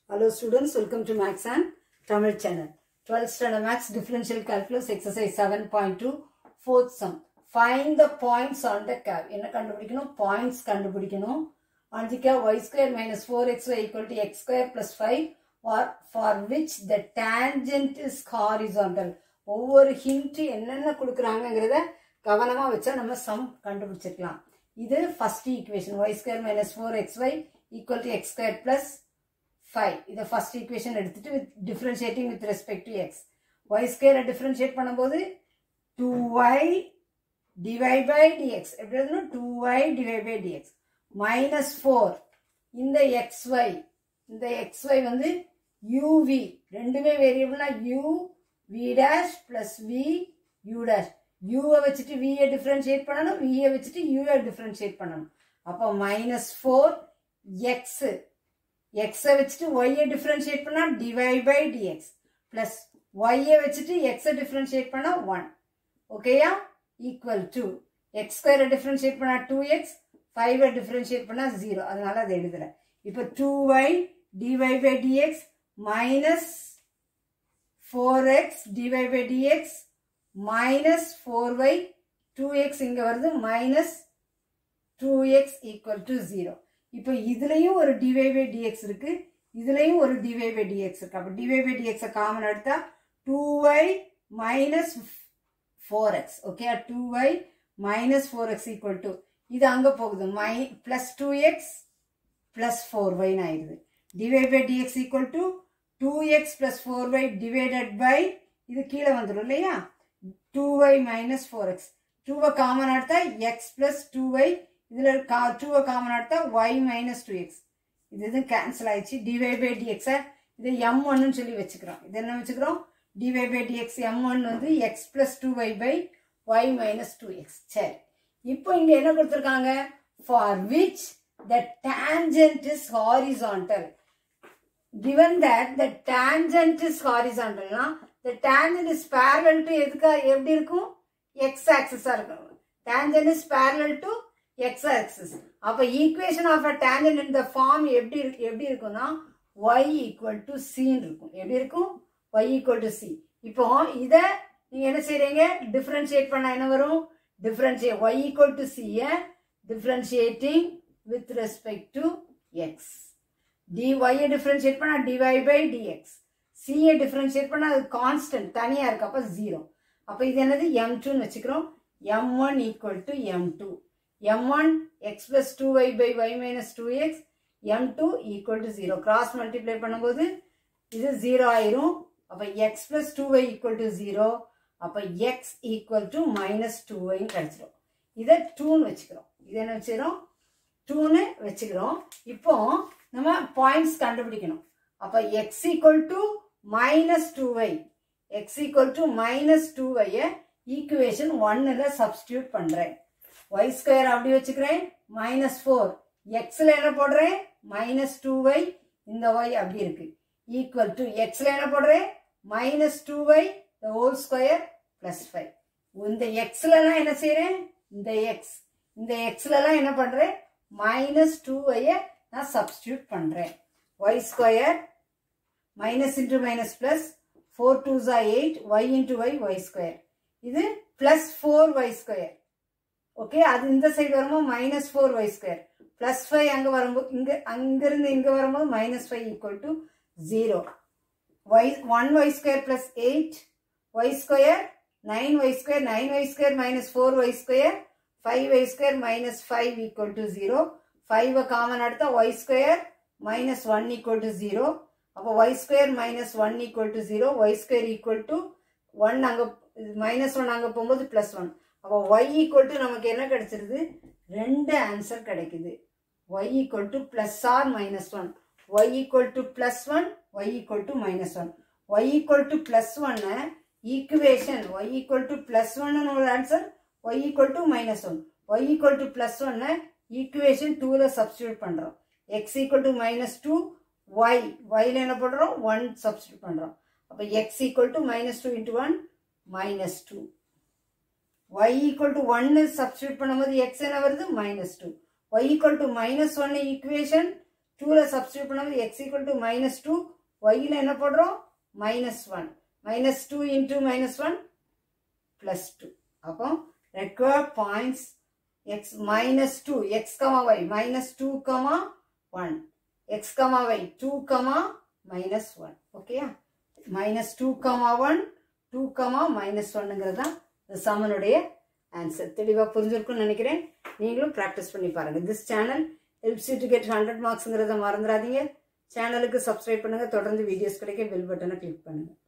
Hello students, welcome to Max and Tamil channel. 12th standard Max differential calculus exercise 7.2 fourth sum. Find the points on the curve. என்ன கண்டுபிடிக்கணும் points கண்டுபிடிக்கணும் on the curve y square minus 4xy equal to x square plus 5 or for which the tangent is horizontal. ஒவ்வொரு hint என்னென்ன கொடுக்குறாங்கங்கிறத கவனமா வச்சா நம்ம sum கண்டுபிடிச்சிருக்கலாம் இது first equation y square minus four x y equal to x square plus five இதை first equation எடுத்துட்டு with differentiating with respect to x y ஸ்கொயரை டிஃப்ரென்ஷியேட் பண்ணும்போது two y dy by dx எப்படி எழுதணும் two y dy by dx minus four இந்த x y இந்த x y வந்து u v ரெண்டுமே வேரியபிள்னா u v dash plus we you dash யூவை வச்சுட்டு வியை டிஃப்ரென்ஷியேட் பண்ணணும் வியை வச்சுட்டு யூவை டிஃப்ரென்ஷியேட் பண்ணணும் அப்போ மைனஸ் ஃபோர் எக்ஸ் எக்ஸை வச்சுட்டு ஒய்யை டிஃப்ரென்ஷியேட் பண்ணால் டிவை பை டிஎக்ஸ் ப்ளஸ் ஒய்யை வச்சுட்டு எக்ஸை டிஃப்ரென்ஷியேட் பண்ணால் ஒன் ஓகேயா ஈக்குவல் டு எக்ஸ் ஸ்கொயரை டிஃப்ரென்ஷியேட் பண்ணால் டூ எக்ஸ் ஃபைவை டிஃப்ரென்ஷியேட் பண்ணால் ஜீரோ அதனால அதை எழுதுறேன் இப்போ two y dy by dx minus four x dy by dx minus four y two x இங்கே வருது minus two x equal to zero இப்போ இதுலேயும் ஒரு டிவை பை டிஎக்ஸ் இருக்கு இதுலேயும் ஒரு டிவை பை டிஎக்ஸ் இருக்கு அப்போ டிவை பை டிஎக்ஸை காமன் எடுத்தா two y minus four x okay two y minus four x equal to இது அங்கே போகுது மை plus two x plus four ஒய்னு ஆயிடுது dy by dx equal to two x plus four y divided by இது கீழே வந்துடும் இல்லையா two y minus four x டூவை காமன் எடுத்தா எக்ஸ் ப்ளஸ் டூ ஒய் இதில் கா டூவை காமன் எடுத்தா ஒய் மைனஸ் டூ எக்ஸ் இது இது கேன்சல் ஆயிடுச்சு டிவை பை டிஎக்ஸை இது எம் ஒன்னு சொல்லி வச்சுக்கிறோம் இது என்ன வச்சுக்கிறோம் dy by dx m one வந்து x plus two y by y minus two x சரி இப்போ இங்கே என்ன கொடுத்துருக்காங்க for which the tangent is horizontal given that the tangent is horizontal னா the tangent is parallel to எதுக்கா எப்படி இருக்கும் x axis ஆ இருக்கும் tangent is parallel to x axis அப்ப equation of a tangent in the form எப்படி இருக்கு எப்படி இருக்கும்னா y equal to c ன்னு இருக்கும் எப்படி இருக்கும் y equal to c இப்போ இத நீங்க என்ன செய்றீங்க டிஃபரன்ஷியேட் பண்ணா என்ன வரும் differentiate y equal to c differentiating with respect to x dy differentiate பண்ணா dy பை dx c யை டிஃபரன்ஷியேட் பண்ணா அது கான்ஸ்டன்ட் தனியா இருக்கு அப்ப ஜீரோ அப்ப இது என்னது m2 ன்னு வச்சுக்கிறோம் m1 equal to m2 m1 x plus 2y by y minus 2x m2 equal to zero cross multiply பண்ணும்போது இது ஜீரோ ஆயிரும் அப்ப x plus 2y equal to zero அப்ப x equal to minus two ஒய்னு கிடைச்சிரும் இதை டூன்னு வச்சுக்கிறோம் இது என்ன வச்சுக்கிறோம் டூன்னு வச்சுக்கிறோம் இப்போ நம்ம பாயிண்ட்ஸ் கண்டுபிடிக்கணும் அப்ப x equal to minus two y x equal to minus two ஒய்ய ஈக்குவேஷன் ஒன்னில் சப்ஸ்டியூட் பண்ணுறேன் ஒய் ஸ்கொயர் அப்படி வச்சுக்கிறேன் மைனஸ் ஃபோர் எக்ஸில் என்ன போடுறேன் மைனஸ் டூ ஒய் இந்த ஒய் அப்படி இருக்கு ஈக்குவல் டு எக்ஸில் என்ன போடுறேன் minus two y the whole square plus five இந்த எக்ஸ்லலாம் என்ன செய்கிறேன் இந்த எக்ஸ் இந்த எக்ஸ்லலாம் என்ன பண்ணுறேன் மைனஸ் டூ ஒய்ய நான் சப்ஸ்டியூட் பண்ணுறேன் y square minus into minus plus four two ஜா eight y into y y square இது plus four y square okay அது இந்த சைடு வரும்போது minus four y square plus five அங்கே வரும்போது இங்கே அங்கேருந்து இங்கே வரும்போது minus five equal to zero y one y square plus eight y square nine y square nine y square minus four y square five y square minus five equal to zero ஃபைவை common எடுத்தா y square minus one equal to zero அப்போ y square minus one equal to zero y square equal to one அங்கே minus one அங்கே போகும்போது plus one அப்போ y equal to நமக்கு என்ன கிடைச்சிருது ரெண்டு ஆன்சர் கிடைக்குது y equal to plus or minus one y equal to plus one y equal to minus one y equal to plus ஒன்னு equation y equal to plus ஒன்னு ஒரு answer y equal to minus one y equal to plus ஒன்னு equation டூவில் substitute பண்ணுறோம் x equal to minus two y ஒயில் என்ன பண்ணுறோம் one substitute பண்ணுறோம் அப்போ x equal to minus two into one minus two y equal to ஒன்னு substitute பண்ணும்போது எக்ஸ் என்ன வருது minus two y equal to minus one equation டூவில் சப்ஸ்டியூட் பண்ணும்போது x equal to minus two ஒய்யில் என்ன போடுறோம் minus one minus two into minus one plus two அப்போ required points x minus two x comma y minus two comma one x comma y two comma minus one ஓகேயா minus two comma one two comma minus ஒன்னுங்கிறது தான் இந்த சமனுடைய answer தெளிவாக புரிஞ்சிருக்கும்னு நினைக்கிறேன் நீங்களும் practice பண்ணி பாருங்க this channel helps to get hundred மார்க்ஸுங்கிறத மறந்துடாதீங்க சேனலுக்கு சப்ஸ்கிரைப் பண்ணுங்க தொடர்ந்து வீடியோஸ் கிடைக்க பெல் பட்டனை கிளிக் பண்ணுங்க